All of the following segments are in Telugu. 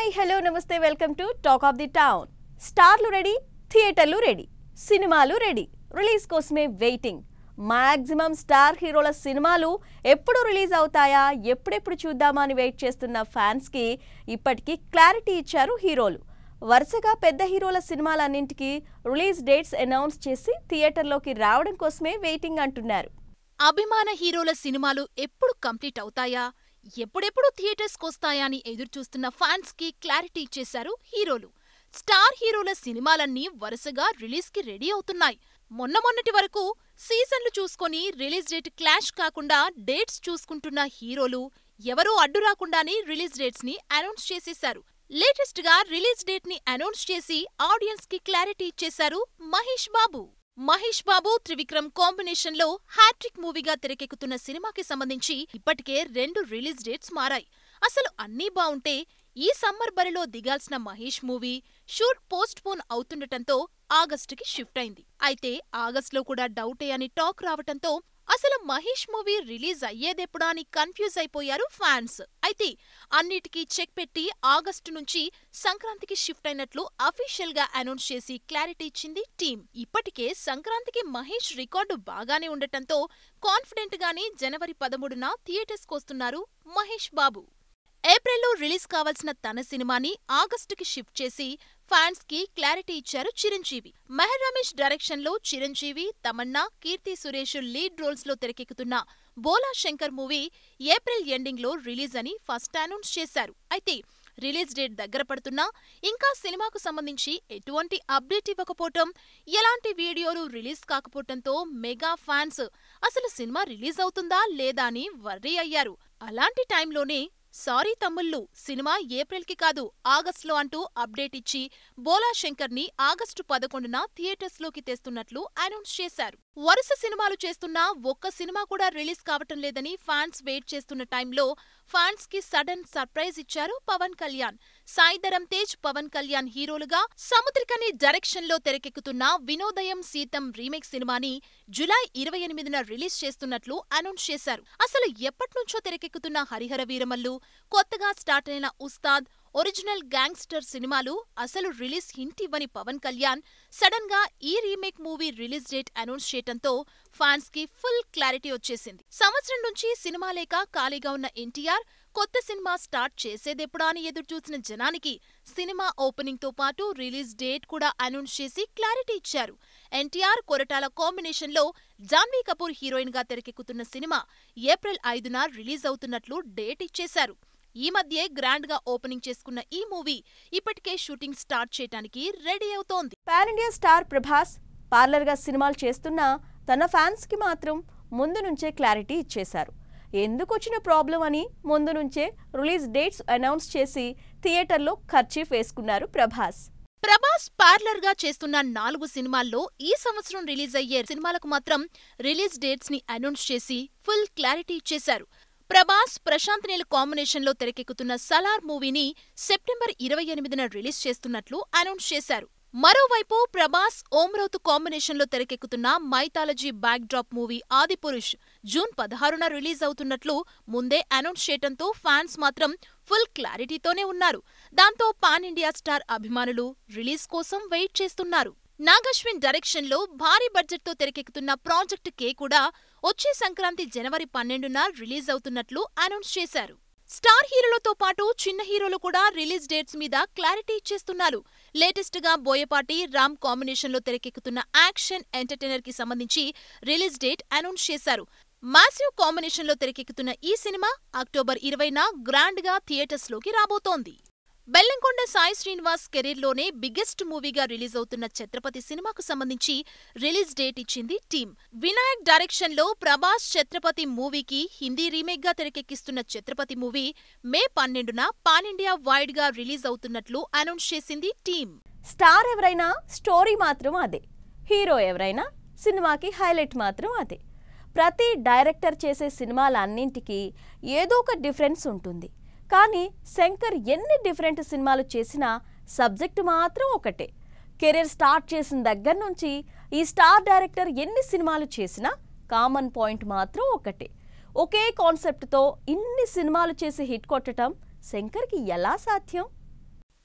హాయ్ హలో నమస్తే welcome to talk of the town స్టార్లు రెడీ థియేటర్లు రెడీ సినిమాలు రెడీ రిలీజ్ కోసమే వెయిటింగ్ మాక్సిమం స్టార్ హీరోల సినిమాలు ఎప్పుడు రిలీజ్ అవుతాయా ఎప్పుడెప్పుడు చూద్దామా అని వెయిట్ చేస్తున్న ఫ్యాన్స్కి ఇప్పటికీ క్లారిటీ ఇచ్చారు హీరోలు వరుసగా పెద్ద హీరోల సినిమాలన్నింటికి రిలీజ్ డేట్స్ అనౌన్స్ చేసి థియేటర్లోకి రావడం కోసమే వెయిటింగ్ అంటున్నారు అభిమాన హీరోల సినిమాలు ఎప్పుడు కంప్లీట్ అవుతాయా ఎప్పుడెప్పుడు థియేటర్స్కొస్తాయా అని ఎదురుచూస్తున్న ఫ్యాన్స్ కి క్లారిటీ ఇచ్చేశారు హీరోలు స్టార్ హీరోల సినిమాలన్నీ వరుసగా రిలీజ్ కి రెడీ అవుతున్నాయి మొన్న మొన్నటి వరకు సీజన్లు చూసుకొని రిలీజ్ డేట్ క్లాష్ కాకుండా డేట్స్ చూసుకుంటున్న హీరోలు ఎవరూ అడ్డు రాకుండానే రిలీజ్ డేట్స్ ని అనౌన్స్ చేసేశారు లేటెస్ట్ గా రిలీజ్ డేట్ ని అనౌన్స్ చేసి ఆడియన్స్ కి క్లారిటీ ఇచ్చేశారు మహేష్ బాబు మహేష్ బాబు త్రివిక్రమ్ కాంబినేషన్ లో హ్యాట్రిక్ మూవీగా తెరకెక్కుతున్న సినిమాకి సంబంధించి ఇప్పటికే రెండు రిలీజ్ డేట్స్ మారాయి అసలు అన్నీ బావుంటే ఈ సమ్మర్ బరిలో దిగాల్సిన Mahesh movie shoot postpone అవుతుండటంతో ఆగస్టుకి షిఫ్ట్ అయింది అయితే ఆగస్టులో కూడా డౌటే అని టాక్ రావటంతో అసలు మహేష్ మూవీ రిలీజ్ అయ్యేదెప్పుడా అని కన్ఫ్యూజ్ అయిపోయారు ఫ్యాన్స్ అయితే అన్నిటికీ చెక్ పెట్టి ఆగస్టు నుంచి సంక్రాంతికి షిఫ్ట్ అయినట్లు అఫీషియల్ గా అనౌన్స్ చేసి క్లారిటీ ఇచ్చింది టీం ఇప్పటికే సంక్రాంతికి మహేష్ రికార్డు బాగానే ఉండటంతో కాన్ఫిడెంట్ గానే జనవరి పదమూడున థియేటర్స్ కొస్తున్నారు మహేష్ బాబు ఏప్రిల్లో రిలీజ్ కావాల్సిన తన సినిమాని ఆగస్టుకి షిఫ్ట్ చేసి ఫ్యాన్స్ కి క్లారిటీ ఇచ్చారు చిరంజీవి మెహర్ రమేష్ డైరెక్షన్ లో చిరంజీవి తమన్నా కీర్తి సురేష్ లీడ్ రోల్స్ లో తెరకెక్కుతున్న Bhola Shankar movie April ending లో రిలీజ్ అని ఫస్ట్ అనౌన్స్ చేశారు అయితే రిలీజ్ డేట్ దగ్గర పడుతున్నా ఇంకా సినిమాకు సంబంధించి ఎటువంటి అప్డేట్ ఇవ్వకపోవటం ఎలాంటి వీడియోలు రిలీజ్ కాకపోవటంతో మెగా ఫ్యాన్స్ అసలు సినిమా రిలీజ్ అవుతుందా లేదా అని వర్రీ అయ్యారు అలాంటి టైంలోనే సారీ తమ్ముళ్ళు సినిమా ఏప్రిల్కి కాదు ఆగస్టులో అంటూ అప్డేట్ ఇచ్చి బోలా శంకర్ని ఆగస్టు పదకొండున థియేటర్స్లోకి తెస్తున్నట్లు అనౌన్స్ చేశారు వరుస సినిమాలు చేస్తున్నా ఒక్క సినిమా కూడా రిలీజ్ కావటం లేదని ఫ్యాన్స్ వెయిట్ చేస్తున్న టైంలో ఫ్యాన్స్ కి సడన్ సర్ప్రైజ్ ఇచ్చారు పవన్ కళ్యాణ్ సాయిధరం తేజ్ పవన్ కళ్యాణ్ హీరోలుగా సముద్రికని డైరెక్షన్ లో తెరకెక్కుతున్న వినోదయం సీతం రీమేక్ సినిమాని జులై ఇరవై ఎనిమిదిన రిలీజ్ చేస్తున్నట్లు అనౌన్స్ చేశారు అసలు ఎప్పట్నుంచో తెరకెక్కుతున్న హరిహర వీరమల్లు కొత్తగా స్టార్ట్ అయిన ఉస్తాద్ ఒరిజినల్ గ్యాంగ్స్టర్ సినిమాలు అసలు రిలీజ్ హింట్ ఇవ్వని పవన్ కళ్యాణ్ సడన్ గా ఈ remake movie release date announce చేయటంతో ఫ్యాన్స్ కి ఫుల్ క్లారిటీ వచ్చేసింది సంవత్సరం నుంచి సినిమా లేక ఖాళీగా ఉన్న ఎన్టీఆర్ కొత్త సినిమా స్టార్ట్ చేసేదెప్పుడా అని ఎదురుచూసిన జనానికి సినిమా ఓపెనింగ్ తో పాటు రిలీజ్ డేట్ కూడా అనౌన్స్ చేసి క్లారిటీ ఇచ్చారు ఎన్టీఆర్ కొరటాల కాంబినేషన్ లో జాన్వీ కపూర్ హీరోయిన్ గా తెరకెక్కుతున్న సినిమా ఏప్రిల్ ఐదున రిలీజ్ అవుతున్నట్లు డేట్ ఇచ్చేశారు ఈ మధ్యే గ్రాండ్ గా ఓపెనింగ్ చేసుకున్న ఈ మూవీ ఇప్పటికే షూటింగ్ స్టార్ట్ చేయడానికి రెడీ అవుతోంది పాన్ ఇండియా స్టార్ ప్రభాస్ పార్లర్గా సినిమాలు చేస్తున్నా తన ఫ్యాన్స్కి మాత్రం ముందు నుంచే క్లారిటీ ఇచ్చేశారు ఎందుకు వచ్చిన ప్రాబ్లం అని ముందు నుంచే రిలీజ్ డేట్స్ అనౌన్స్ చేసి థియేటర్లో ఖర్చీఫ్ వేసుకున్నారు ప్రభాస్ ప్రభాస్ పార్లర్ గా చేస్తున్న నాలుగు సినిమాల్లో ఈ సంవత్సరం రిలీజ్ అయ్యే సినిమాలకు మాత్రం రిలీజ్ డేట్స్ ని అనౌన్స్ చేసి ఫుల్ క్లారిటీ ఇచ్చేశారు ప్రభాస్ ప్రశాంత్ నీల్ కాంబినేషన్ లో తెరకెక్కుతున్న సలార్ మూవీని సెప్టెంబర్ ఇరవై ఎనిమిదిన రిలీజ్ చేస్తున్నట్లు అనౌన్స్ చేశారు మరోవైపు ప్రభాస్ ఓమ్రౌత్ కాంబినేషన్ లో తెరకెక్కుతున్న mythology backdrop movie Adipurush June పదహారున రిలీజ్ అవుతున్నట్లు ముందే అనౌన్స్ చేయటంతో ఫ్యాన్స్ మాత్రం ఫుల్ క్లారిటీతోనే ఉన్నారు దాంతో పాన్ ఇండియా స్టార్ అభిమానులు రిలీజ్ కోసం వెయిట్ చేస్తున్నారు నాగశ్విన్ డైరెక్షన్ లో భారీ బడ్జెట్ తో తెరకెక్కుతున్న ప్రాజెక్ట్ కే కూడా వచ్చే సంక్రాంతి జనవరి పన్నెండున రిలీజ్ అవుతున్నట్లు అనౌన్స్ చేశారు స్టార్ హీరోలతో పాటు చిన్న హీరోలు కూడా రిలీజ్ డేట్స్ మీద క్లారిటీ ఇచ్చేస్తున్నారు లేటెస్ట్ గా బోయపాటి రామ్ కాంబినేషన్ లో తెరకెక్కుతున్న యాక్షన్ ఎంటర్టైనర్ కి సంబంధించి రిలీజ్ డేట్ అనౌన్స్ చేశారు మాసివ్ కాంబినేషన్ లో తెరకెక్కుతున్న ఈ సినిమా అక్టోబర్ ఇరవైన గ్రాండ్ గా థియేటర్స్ లోకి రాబోతోంది బెల్లంకొండ సాయి శ్రీనివాస్ కెరీర్లోనే బిగ్గెస్ట్ మూవీగా రిలీజ్ అవుతున్న ఛత్రపతి సినిమాకు సంబంధించి రిలీజ్ డేట్ ఇచ్చింది టీం వినాయక్ డైరెక్షన్ లో ప్రభాస్ ఛత్రపతి మూవీకి హిందీ రీమేక్ గా తెరకెక్కిస్తున్న ఛత్రపతి మూవీ మే పన్నెండున పాన్ ఇండియా వైడ్ గా రిలీజ్ అవుతున్నట్లు అనౌన్స్ చేసింది టీం స్టార్ ఎవరైనా స్టోరీ మాత్రం అదే హీరో ఎవరైనా సినిమాకి హైలైట్ మాత్రం అదే ప్రతి డైరెక్టర్ చేసే సినిమాలన్నింటికి ఏదో ఒక డిఫరెన్స్ ఉంటుంది కానీ శంకర్ ఎన్ని డిఫరెంట్ సినిమాలు చేసినా సబ్జెక్టు మాత్రం ఒకటే కెరీర్ స్టార్ట్ చేసిన దగ్గర నుంచి ఈ స్టార్ డైరెక్టర్ ఎన్ని సినిమాలు చేసినా కామన్ పాయింట్ మాత్రం ఒకటే ఒకే కాన్సెప్ట్తో ఇన్ని సినిమాలు చేసి హిట్ కొట్టడం శంకర్కి ఎలా సాధ్యం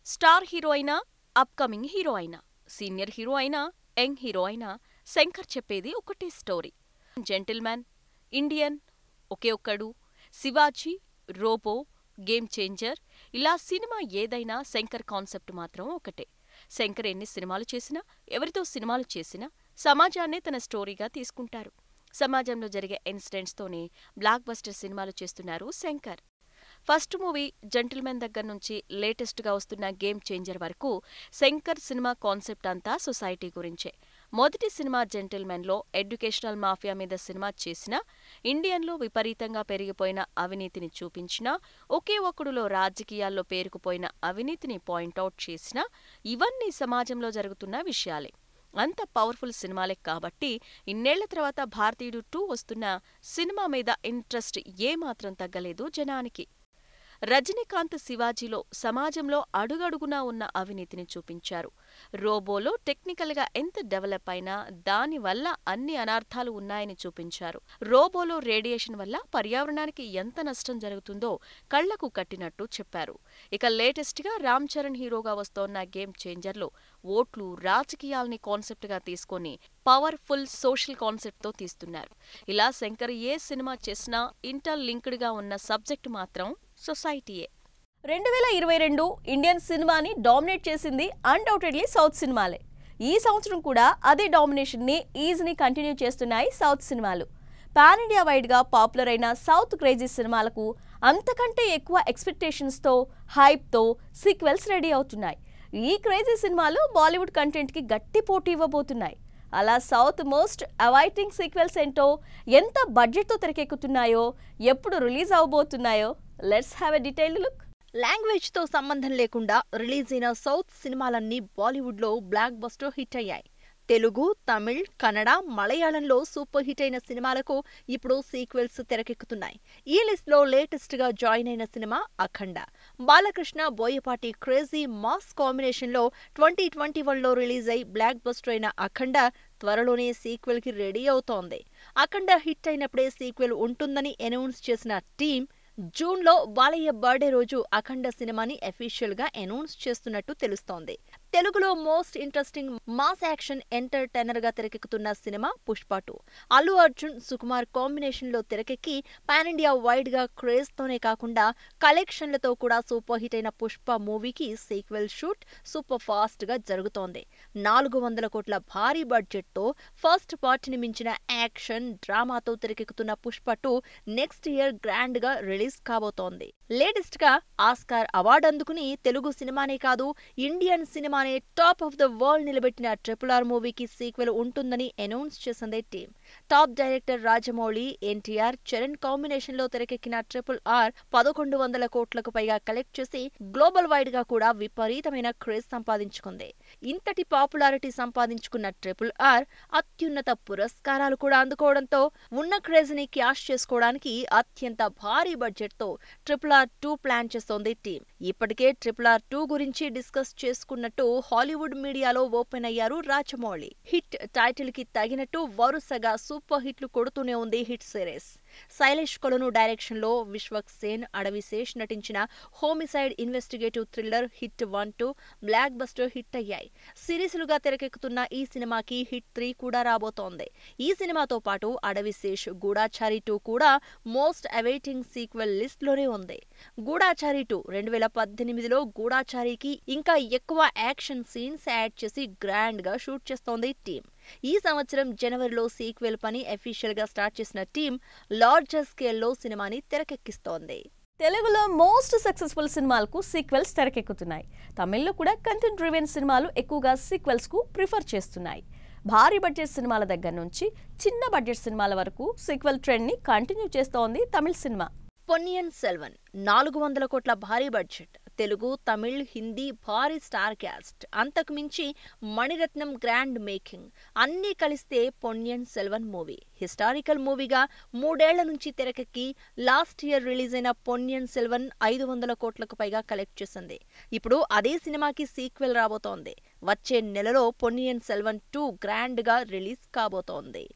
స్టార్ హీరో అయినా అప్కమింగ్ హీరో అయినా సీనియర్ హీరో అయినా యంగ్ హీరో అయినా శంకర్ చెప్పేది ఒకటే story Gentleman Indian Oke Okkadu Sivaji Robo Game Changer ఇలా సినిమా ఏదైనా శంకర్ కాన్సెప్ట్ మాత్రం ఒకటే శంకర్ ఎన్ని సినిమాలు చేసినా ఎవరితో సినిమాలు చేసినా సమాజాన్నే తన స్టోరీగా తీసుకుంటారు సమాజంలో జరిగే ఇన్సిడెంట్స్తోనే బ్లాక్ బస్టర్ సినిమాలు చేస్తున్నారు శంకర్ ఫస్ట్ మూవీ జెంటిల్మెన్ దగ్గర నుంచి లేటెస్ట్గా వస్తున్న గేమ్ చేంజర్ వరకు శంకర్ సినిమా కాన్సెప్ట్ అంతా సొసైటీ గురించే మొదటి సినిమా జెంటిల్మెన్లో ఎడ్యుకేషనల్ మాఫియా మీద సినిమా చేసినా ఇండియన్లో విపరీతంగా పెరిగిపోయిన అవినీతిని చూపించినా ఒకే ఒక్కడులో రాజకీయాల్లో పేరుకుపోయిన అవినీతిని పాయింట్అవుట్ చేసినా ఇవన్నీ సమాజంలో జరుగుతున్న విషయాలే అంత పవర్ఫుల్ సినిమాలే కాబట్టి ఇన్నేళ్ల తర్వాత భారతీయుడు టూ వస్తున్న సినిమా మీద ఇంట్రెస్ట్ ఏమాత్రం తగ్గలేదు జనానికి రజనీకాంత్ శివాజీలో సమాజంలో అడుగడుగునా ఉన్న అవినీతిని చూపించారు రోబోలో టెక్నికల్గా ఎంత డెవలప్ అయినా దానివల్ల అన్ని అనర్థాలు ఉన్నాయని చూపించారు రోబోలో రేడియేషన్ వల్ల పర్యావరణానికి ఎంత నష్టం జరుగుతుందో కళ్లకు కట్టినట్టు చెప్పారు ఇక లేటెస్ట్గా రామ్ చరణ్ హీరోగా వస్తోన్న గేమ్ చేంజర్లో ఓట్లు రాజకీయాల్ని కాన్సెప్ట్గా తీసుకొని పవర్ఫుల్ సోషల్ కాన్సెప్ట్తో తీస్తున్నారు ఇలా శంకర్ ఏ సినిమా చేసినా ఇంటర్ లింక్డ్గా ఉన్న సబ్జెక్ట్ మాత్రం సొసైటీయే రెండు వేల ఇరవై రెండు ఇండియన్ సినిమాని డామినేట్ చేసింది అన్డౌటెడ్లీ సౌత్ సినిమాలే ఈ సంవత్సరం కూడా అదే డామినేషన్ని ఈజీని కంటిన్యూ చేస్తున్నాయి సౌత్ సినిమాలు పాన్ ఇండియా వైడ్గా పాపులర్ అయిన సౌత్ క్రేజీ సినిమాలకు అంతకంటే ఎక్కువ ఎక్స్పెక్టేషన్స్తో హైప్తో సీక్వెల్స్ రెడీ అవుతున్నాయి ఈ క్రేజీ సినిమాలు బాలీవుడ్ కంటెంట్కి గట్టి పోటీ ఇవ్వబోతున్నాయి అలా సౌత్ మోస్ట్ అవైటింగ్ సీక్వెల్స్ ఏంటో ఎంత బడ్జెట్తో తెరకెక్కుతున్నాయో ఎప్పుడు రిలీజ్ అవబోతున్నాయో let's have a detailed look language తో సంబంధం లేకుండా రిలీజ్ అయిన సౌత్ సినిమాలన్నీ బాలీవుడ్ లో బ్లాక్ బస్టర్ హిట్ అయ్యాయి తెలుగు తమిళ్ కన్నడ మలయాళంలో సూపర్ హిట్ అయిన సినిమాలకు ఇప్పుడు సీక్వెల్స్ తెరకెక్కుతున్నాయి ఈ లిస్ట్ లో లేటెస్ట్ గా జాయిన్ అయిన సినిమా Akhanda Balakrishna Boyapati crazy mass combination లో ట్వంటీ ట్వంటీ వన్ లో రిలీజ్ అయి బ్లాక్ బస్టర్ అయిన అఖండ త్వరలోనే సీక్వెల్ కి రెడీ అవుతోంది అఖండ హిట్ అయినప్పుడే సీక్వెల్ ఉంటుందని అనౌన్స్ చేసిన టీం జూన్ లో బాలయ్య బర్త్డే రోజు అఖండ సినిమాని అఫీషియల్ గా అనౌన్స్ చేస్తున్నట్టు తెలుస్తోంది తెలుగులో most interesting mass action entertainer గా తెరకెక్కుతున్న సినిమా పుష్ప టూ అల్లు అర్జున్ సుకుమార్ కాంబినేషన్ లో తెరకెక్కి పాన్ ఇండియా వైడ్ గా క్రేజ్ తోనే కాకుండా కలెక్షన్లతో కూడా సూపర్ హిట్ అయిన పుష్ప మూవీకి సీక్వెల్ షూట్ సూపర్ ఫాస్ట్ గా జరుగుతోంది నాలుగు వందల కోట్ల భారీ బడ్జెట్ తో ఫస్ట్ పార్ట్ ని మించిన యాక్షన్ డ్రామాతో తెరకెక్కుతున్న Pushpa two next year grand గా రిలీజ్ కాబోతోంది లేటెస్ట్ గా ఆస్కార్ అవార్డు అందుకుని తెలుగు సినిమానే కాదు ఇండియన్ సినిమానే టాప్ ఆఫ్ ద వరల్డ్ నిలబెట్టిన ట్రిపుల్ ఆర్ మూవీకి సీక్వెల్ ఉంటుందని అనౌన్స్ చేసింది team top director Rajamouli NTR Charan combination లో తెరకెక్కిన ట్రిపుల్ ఆర్ పదకొండు వందల కోట్లకు పైగా కలెక్ట్ చేసి గ్లోబల్ వైడ్ గా కూడా విపరీతమైన క్రేజ్ సంపాదించుకుంది ఇంతటి పాపులారిటీ సంపాదించుకున్న ట్రిపుల్ ఆర్ అత్యున్నత పురస్కారాలు కూడా అందుకోవడంతో ఉన్న క్రేజ్ ని క్యాష్ చేసుకోవడానికి అత్యంత భారీ బడ్జెట్ తో ట్రిపుల్ ఆర్ టూ ప్లాన్ చేస్తోంది టీం ఇప్పటికే ట్రిపుల్ ఆర్ టూ గురించి డిస్కస్ చేసుకున్నట్టు హాలీవుడ్ మీడియాలో ఓపెన్ అయ్యారు రాజమౌళి హిట్ టైటిల్ కి తగినట్టు వరుసగా సూపర్ హిట్లు కొడుతూనే ఉంది హిట్ సిరీస్ శైలేష్ కొలను డైరెక్షన్ లో విశ్వక్ సేన్ అడవిశేష్ నటించిన homicide investigative thriller hit one two blockbuster hit అయ్యాయి సిరీస్లుగా తెరకెక్కుతున్న ఈ సినిమాకి హిట్ త్రీ కూడా రాబోతోంది ఈ సినిమాతో పాటు అడవిశేష్ గూఢాచారి టూ కూడా మోస్ట్ అవైటింగ్ సీక్వెల్ లిస్ట్ లోనే ఉంది గూఢాచారి టూ రెండు వేల పద్దెనిమిదిలో గూఢాచారికి ఇంకా ఎక్కువ యాక్షన్ సీన్స్ యాడ్ చేసి గ్రాండ్ గా షూట్ చేస్తోంది టీం ఈ సంవత్సరం జనవరిలో సీక్వెల్ పని అఫీషియల్ గా స్టార్ట్ చేసిన టీం లార్జర్ స్కేల్లో సినిమాని తెరకెక్కిస్తోంది తెలుగులో మోస్ట్ సక్సెస్ఫుల్ సినిమాలకు సీక్వెల్స్ తెరకెక్కుతున్నాయి తమిళ్లో కూడా కంటెంట్ డ్రివెన్ సినిమాలు ఎక్కువగా సీక్వెల్స్కు ప్రిఫర్ చేస్తున్నాయి భారీ బడ్జెట్ సినిమాల దగ్గర నుంచి చిన్న బడ్జెట్ సినిమాల వరకు సీక్వెల్ ట్రెండ్ని కంటిన్యూ చేస్తోంది తమిళ సినిమా పొన్నియన్ సెల్వన్ నాలుగు వందల కోట్ల భారీ బడ్జెట్ తెలుగు తమిళ్ హిందీ భారీ స్టార్ క్యాస్ట్ అంతకు మించి మణిరత్నం గ్రాండ్ మేకింగ్ అన్నీ కలిస్తే పొన్నియన్ సెల్వన్ మూవీ హిస్టారికల్ మూవీగా మూడేళ్ల నుంచి తెరకెక్కి లాస్ట్ ఇయర్ రిలీజ్ అయిన పొన్నియన్ సెల్వన్ ఐదు వందల కోట్లకు పైగా కలెక్ట్ చేసింది ఇప్పుడు అదే సినిమాకి సీక్వెల్ రాబోతోంది వచ్చే నెలలో పొన్నియన్ సెల్వన్ టూ గ్రాండ్ గా రిలీజ్ కాబోతోంది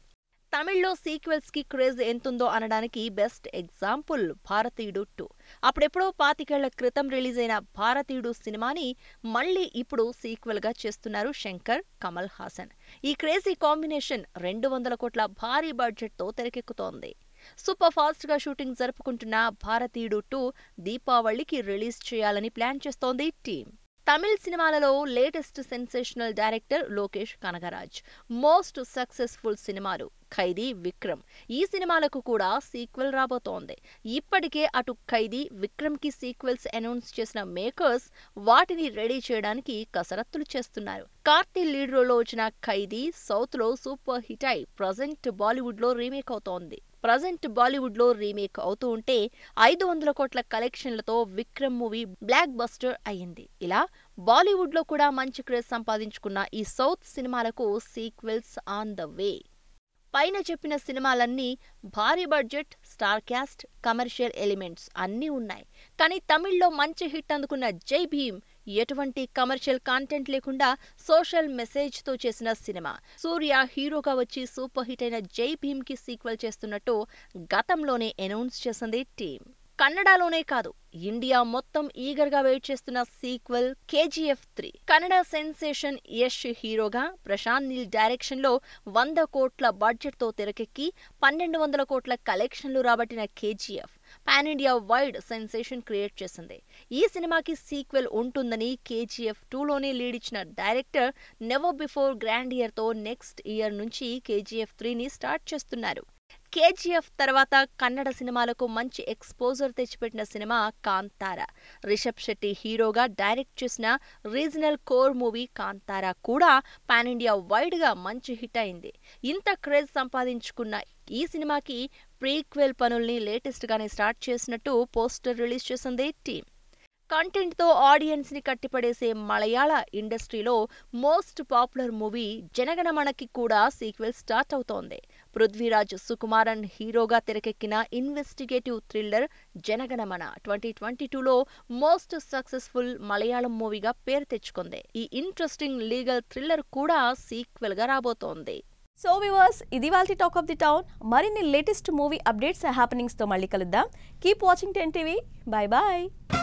తమిళ్లో సీక్వెల్స్ కి క్రేజ్ ఎంతుందో అనడానికి బెస్ట్ ఎగ్జాంపుల్ భారతీయుడు టూ అప్పుడెప్పుడో పాతికేళ్ల క్రితం రిలీజ్ అయిన భారతీయుడు సినిమాని మళ్ళీ ఇప్పుడు సీక్వెల్ గా చేస్తున్నారు శంకర్ కమల్ హాసన్ ఈ క్రేజీ కాంబినేషన్ రెండు వందల కోట్ల భారీ బడ్జెట్ తో తెరకెక్కుతోంది సూపర్ ఫాస్ట్ గా షూటింగ్ జరుపుకుంటున్న భారతీయుడు టూ దీపావళికి రిలీజ్ చేయాలని ప్లాన్ చేస్తోంది టీం తమిళ్ సినిమాలలో latest sensational director Lokesh Kanagaraj most successful సినిమాలు ఖైదీ విక్రమ్ ఈ సినిమాలకు కూడా సీక్వెల్ రాబోతోంది ఇప్పటికే అటు ఖైదీ విక్రమ్ కి సీక్వెల్స్ అనౌన్స్ చేసిన మేకర్స్ వాటిని రెడీ చేయడానికి కసరత్తులు చేస్తున్నారు కార్తీ లీడ్ రోల్లో వచ్చిన ఖైదీ సౌత్ లో సూపర్ హిట్ అయి ప్రజెంట్ బాలీవుడ్ లో రీమేక్ అవుతోంది ప్రజెంట్ బాలీవుడ్ లో రీమేక్ అవుతూ ఉంటే ఐదు వందల కోట్ల కలెక్షన్లతో విక్రమ్ మూవీ బ్లాక్ బస్టర్ అయ్యింది ఇలా బాలీవుడ్ లో కూడా మంచి క్రేజ్ సంపాదించుకున్న ఈ సౌత్ సినిమాలకు సీక్వెల్స్ ఆన్ ద వే పైన చెప్పిన సినిమాలన్నీ భారీ budget star cast commercial elements అన్నీ ఉన్నాయి కానీ తమిళ్లో మంచి హిట్ అందుకున్న జై భీమ్ ఎటువంటి కమర్షియల్ కాంటెంట్ లేకుండా సోషల్ మెసేజ్ తో చేసిన సినిమా సూర్య హీరోగా వచ్చి సూపర్ హిట్ అయిన జై భీమ్ కి సీక్వెల్ చేస్తున్నట్టు గతంలోనే అనౌన్స్ చేసింది టీం కన్నడలోనే కాదు ఇండియా మొత్తం ఈగర్ గా వెయిట్ చేస్తున్న sequel KGF three Kannada sensation Yash హీరోగా ప్రశాంత్ నీల్ డైరెక్షన్ లో వంద కోట్ల బడ్జెట్ తో తెరకెక్కి పన్నెండు వందల కోట్ల కలెక్షన్లు రాబట్టిన KGF pan India wide sensation create చేసింది ఈ సినిమాకి సీక్వెల్ ఉంటుందని కేజీఎఫ్ టూలోనే లీడ్ ఇచ్చిన director never before grand year తో నెక్స్ట్ ఇయర్ నుంచి కేజీఎఫ్ త్రీని స్టార్ట్ చేస్తున్నారు కేజీఎఫ్ తర్వాత కన్నడ సినిమాలకు మంచి ఎక్స్పోజర్ తెచ్చిపెట్టిన సినిమా కాంతార రిషబ్ శెట్టి హీరోగా డైరెక్ట్ చేసిన రీజనల్ కోర్ మూవీ కాంతార కూడా పాన్ ఇండియా వైడ్ గా మంచి హిట్ అయింది ఇంత క్రేజ్ సంపాదించుకున్న ఈ సినిమాకి ప్రీక్వెల్ పనుల్ని లేటెస్ట్ గానే స్టార్ట్ చేసినట్టు పోస్టర్ రిలీజ్ చేసింది టీం కంటెంట్ తో ఆడియన్స్ ని కట్టిపడేసే మలయాళ ఇండస్ట్రీలో మోస్ట్ పాపులర్ మూవీ జనగణమనకి కూడా సీక్వెల్ స్టార్ట్ అవుతోంది పృథ్వీరాజ్ సుకుమారన్ హీరోగా తెరకెక్కిన investigative thriller Jana Gana Mana twenty twenty టూలో మోస్ట్ సక్సెస్ఫుల్ మలయాళం మూవీగా పేరు తెచ్చుకుంది ఈ ఇంట్రెస్టింగ్ లీగల్ థ్రిల్లర్ కూడా సీక్వెల్ గా రాబోతోంది సో వివర్స్ ఇది వాళ్ళ టాక్ ఆఫ్ ది టౌన్ మరిన్ని లేటెస్ట్ మూవీ అప్డేట్స్ హ్యాపెనింగ్స్తో మళ్ళీ కలుద్దాం keep watching ten TV bye bye